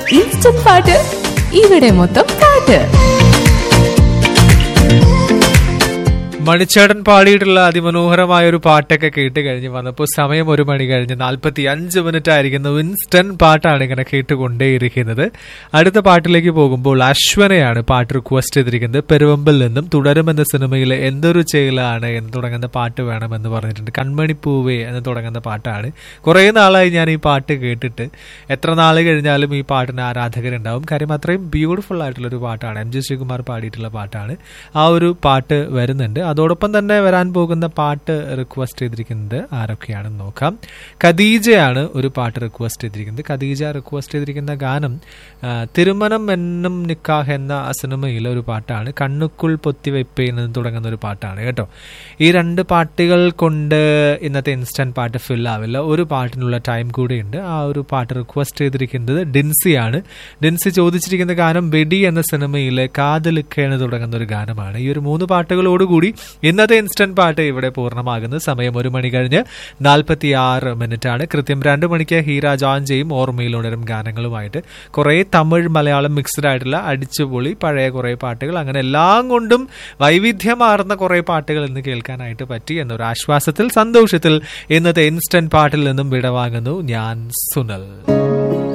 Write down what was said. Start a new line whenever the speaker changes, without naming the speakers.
instant പാട്ട് ഇവിടെ മൊത്തം പാട്ട്
മണിച്ചേട്ടൻ പാടിയിട്ടുള്ള അതിമനോഹരമായ ഒരു പാട്ടൊക്കെ കേട്ട് കഴിഞ്ഞ് വന്നപ്പോൾ സമയം ഒരു മണി കഴിഞ്ഞ് നാൽപ്പത്തി അഞ്ച് മിനിറ്റ് ആയിരിക്കുന്നു ഇൻസ്റ്റന്റ് പാട്ടാണ് ഇങ്ങനെ കേട്ടുകൊണ്ടേയിരിക്കുന്നത് അടുത്ത പാട്ടിലേക്ക് പോകുമ്പോൾ അശ്വനയാണ് പാട്ട് റിക്വസ്റ്റ് ചെയ്തിരിക്കുന്നത് പെരുവമ്പിൽ നിന്നും തുടരുമെന്ന സിനിമയിലെ എന്തൊരു ചെയ്യലാണ് എന്ന് തുടങ്ങുന്ന പാട്ട് വേണമെന്ന് പറഞ്ഞിട്ടുണ്ട് കൺമണിപ്പൂവേ എന്ന് തുടങ്ങുന്ന പാട്ടാണ് കുറേ നാളായി ഞാൻ ഈ പാട്ട് കേട്ടിട്ട് എത്ര നാൾ കഴിഞ്ഞാലും ഈ പാട്ടിന് ആരാധകരുണ്ടാവും കാര്യം അത്രയും ബ്യൂട്ടിഫുൾ ആയിട്ടുള്ള ഒരു പാട്ടാണ് എം ജി ശ്രീകുമാർ പാടിയിട്ടുള്ള പാട്ടാണ് ആ ഒരു പാട്ട് വരുന്നുണ്ട് അതോടൊപ്പം തന്നെ വരാൻ പോകുന്ന പാട്ട് റിക്വസ്റ്റ് ചെയ്തിരിക്കുന്നത് ആരൊക്കെയാണെന്ന് നോക്കാം ഖദീജയാണ് ഒരു പാട്ട് റിക്വസ്റ്റ് ചെയ്തിരിക്കുന്നത് ഖദീജ റിക്വസ്റ്റ് ചെയ്തിരിക്കുന്ന ഗാനം ആ, തിരുമനം എന്നും നിക്കാഹ് എന്ന ആ സിനിമയിലെ ഒരു പാട്ടാണ് കണ്ണുക്കുൾ പൊത്തിവെപ്പേൻ എന്ന് തുടങ്ങുന്ന ഒരു പാട്ടാണ് കേട്ടോ ഈ രണ്ട് പാട്ടുകൾ കൊണ്ട് ഇന്നത്തെ ഇൻസ്റ്റന്റ് പാട്ട് ഫിൽ ആവില്ല ഒരു പാട്ടിനുള്ള ടൈം കൂടിയുണ്ട് ആ ഒരു പാട്ട് റിക്വസ്റ്റ് ചെയ്തിരിക്കുന്നത് ഡിൻസിയാണ് ഡിൻസി ചോദിച്ചിരിക്കുന്ന ഗാനം വെടി എന്ന സിനിമയിലെ കാതലിക്ക എന്ന് തുടങ്ങുന്ന ഒരു ഗാനമാണ് ഈ ഒരു മൂന്ന് പാട്ടുകളോടുകൂടി ഇന്നത്തെ ഇൻസ്റ്റന്റ് പാട്ട് ഇവിടെ പൂർണ്ണമാകുന്നു സമയം ഒരു മണി കഴിഞ്ഞ് നാൽപ്പത്തി ആറ് മിനിറ്റ് ആണ് കൃത്യം രണ്ട് മണിക്ക് ഹീര ജോൺ ചെയ്യും ഓർമ്മയിൽ ഉണരും ഗാനങ്ങളുമായിട്ട് കുറേ തമിഴ് മലയാളം മിക്സ്ഡ് ആയിട്ടുള്ള അടിച്ചുപൊളി പഴയ കുറേ പാട്ടുകൾ അങ്ങനെ എല്ലാം കൊണ്ടും വൈവിധ്യമാർന്ന കുറേ പാട്ടുകൾ ഇന്ന് കേൾക്കാനായിട്ട് പറ്റി എന്നൊരു ആശ്വാസത്തിൽ സന്തോഷത്തിൽ ഇന്നത്തെ ഇൻസ്റ്റന്റ് പാട്ടിൽ നിന്നും വിടവാങ്ങുന്നു ഞാൻ സുനൽ